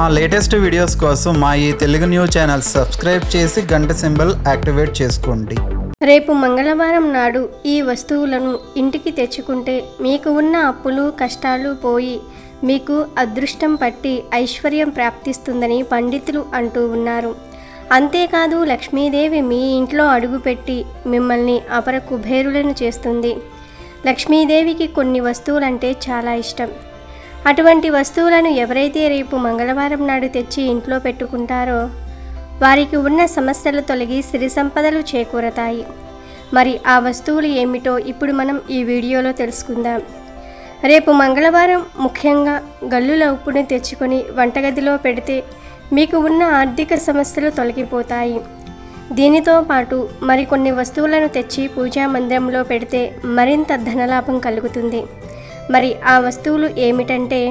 మా latest videos కోసం మా ఈ తెలుగు న్యూస్ ఛానల్ సబ్స్క్రైబ్ చేసి గంట సింబల్ యాక్టివేట్ చేసుకోండి రేపు మంగళవారం నాడు ఈ వస్తువులను ఇంటికి తెచ్చుకుంటే మీకు ఉన్న అప్పులు కష్టాలు పోయి మీకు అదృష్టం పట్టి ఐశ్వర్యం ప్రాప్తిస్తుందని పండితులు అంటూ ఉన్నారు అంతేకాదు లక్ష్మీదేవి మీ ఇంట్లో అడుగుపెట్టి మిమ్మల్ని అపర కుబేరులను చేస్తుంది లక్ష్మీదేవికి కొన్ని వస్తువులంటే చాలా ఇష్టం అటువంటి వస్తువులను ఎవరైతే రేపు మంగళవారం నాడు తెచ్చి ఇంట్లో పెట్టుకుంటారో వారికి ఉన్న సమస్యలు తొలగి సిరి సంపదలు చేకూరతాయి మరి ఆ వస్తువులు ఏమిటో ఇప్పుడు మనం ఈ వీడియోలో తెలుసుకుందాం రేపు మంగళవారం ముఖ్యంగా గల్లుల ఉప్పుని తెచ్చుకొని వంటగదిలో పెడితే మీకు ఉన్న ఆర్థిక సమస్యలు తొలగిపోతాయి దీనితో పాటు మరికొన్ని వస్తువులను తెచ్చి పూజా మందిరంలో పెడితే మరింత ధనలాభం కలుగుతుంది మరి ఆ వస్తువులు ఏమిటంటే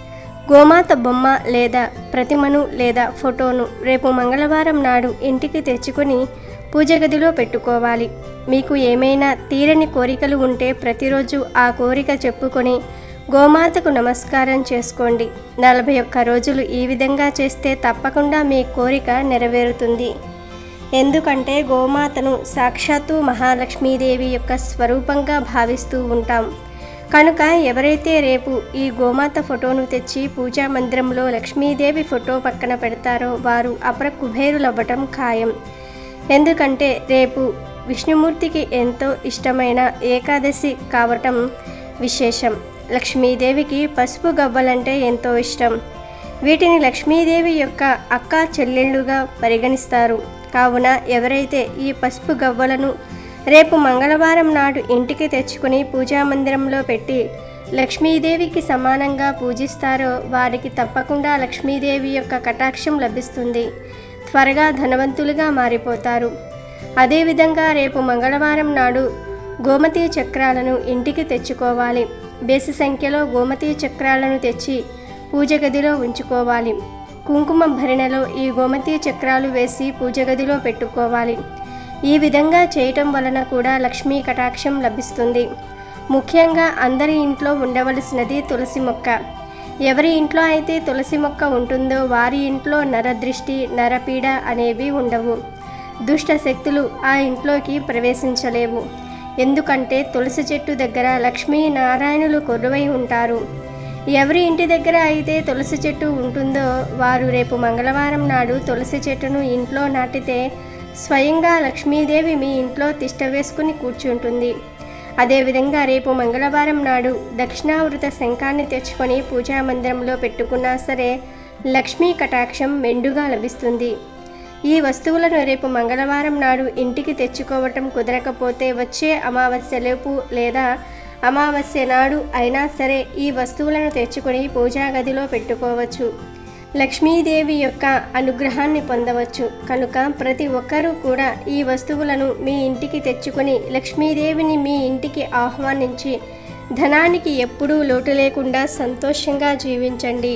గోమాత బొమ్మ లేదా ప్రతిమను లేదా ఫోటోను రేపు మంగళవారం నాడు ఇంటికి తెచ్చుకొని పూజ గదిలో పెట్టుకోవాలి మీకు ఏమైనా తీరని కోరికలు ఉంటే ప్రతిరోజు ఆ కోరిక చెప్పుకొని గోమాతకు నమస్కారం చేసుకోండి నలభై ఒక్క రోజులు ఈ విధంగా చేస్తే తప్పకుండా మీ కోరిక నెరవేరుతుంది ఎందుకంటే గోమాతను సాక్షాత్తు మహాలక్ష్మీదేవి యొక్క స్వరూపంగా భావిస్తూ ఉంటాం కనుక ఎవరైతే రేపు ఈ గోమాత ఫోటోను తెచ్చి పూజా మందిరంలో లక్ష్మీదేవి ఫోటో పక్కన పెడతారో వారు అపర కుబేరులవ్వటం ఖాయం ఎందుకంటే రేపు విష్ణుమూర్తికి ఎంతో ఇష్టమైన ఏకాదశి కావటం విశేషం లక్ష్మీదేవికి పసుపు గవ్వలంటే ఎంతో ఇష్టం వీటిని లక్ష్మీదేవి యొక్క అక్క చెల్లెళ్ళుగా పరిగణిస్తారు కావున ఎవరైతే ఈ పసుపు గవ్వలను రేపు మంగళవారం నాడు ఇంటికి తెచ్చుకుని పూజా మందిరంలో పెట్టి లక్ష్మీదేవికి సమానంగా పూజిస్తారో వారికి తప్పకుండా లక్ష్మీదేవి యొక్క కటాక్షం లభిస్తుంది త్వరగా ధనవంతులుగా మారిపోతారు అదేవిధంగా రేపు మంగళవారం నాడు గోమతీ చక్రాలను ఇంటికి తెచ్చుకోవాలి బేసి సంఖ్యలో గోమతీ చక్రాలను తెచ్చి పూజ గదిలో ఉంచుకోవాలి కుంకుమ భరిణలో ఈ గోమతీ చక్రాలు వేసి పూజ గదిలో పెట్టుకోవాలి ఈ విధంగా చేయటం వలన కూడా లక్ష్మీ కటాక్షం లభిస్తుంది ముఖ్యంగా అందరి ఇంట్లో ఉండవలసినది తులసి మొక్క ఎవరి ఇంట్లో అయితే తులసి మొక్క ఉంటుందో వారి ఇంట్లో నరదృష్టి నరపీడ అనేవి ఉండవు దుష్ట శక్తులు ఆ ఇంట్లోకి ప్రవేశించలేవు ఎందుకంటే తులసి చెట్టు దగ్గర లక్ష్మీ నారాయణులు కొరువై ఉంటారు ఎవరి ఇంటి దగ్గర అయితే తులసి చెట్టు ఉంటుందో వారు రేపు మంగళవారం నాడు తులసి చెట్టును ఇంట్లో నాటితే స్వయంగా లక్ష్మీదేవి మీ ఇంట్లో తిష్ట వేసుకుని కూర్చుంటుంది అదేవిధంగా రేపు మంగళవారం నాడు దక్షిణావృత శంఖాన్ని తెచ్చుకొని పూజా మందిరంలో పెట్టుకున్నా సరే లక్ష్మీ కటాక్షం మెండుగా లభిస్తుంది ఈ వస్తువులను రేపు మంగళవారం నాడు ఇంటికి తెచ్చుకోవటం కుదరకపోతే వచ్చే అమావాస్యలోపు లేదా అమావాస్య నాడు అయినా సరే ఈ వస్తువులను తెచ్చుకొని పూజా గదిలో పెట్టుకోవచ్చు లక్ష్మీదేవి యొక్క అనుగ్రహాన్ని పొందవచ్చు కనుక ప్రతి ఒక్కరూ కూడా ఈ వస్తువులను మీ ఇంటికి తెచ్చుకొని లక్ష్మీదేవిని మీ ఇంటికి ఆహ్వానించి ధనానికి ఎప్పుడూ లోటు లేకుండా సంతోషంగా జీవించండి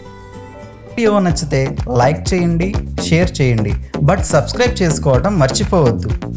వీడియో నచ్చితే లైక్ చేయండి షేర్ చేయండి బట్ సబ్స్క్రైబ్ చేసుకోవడం మర్చిపోవద్దు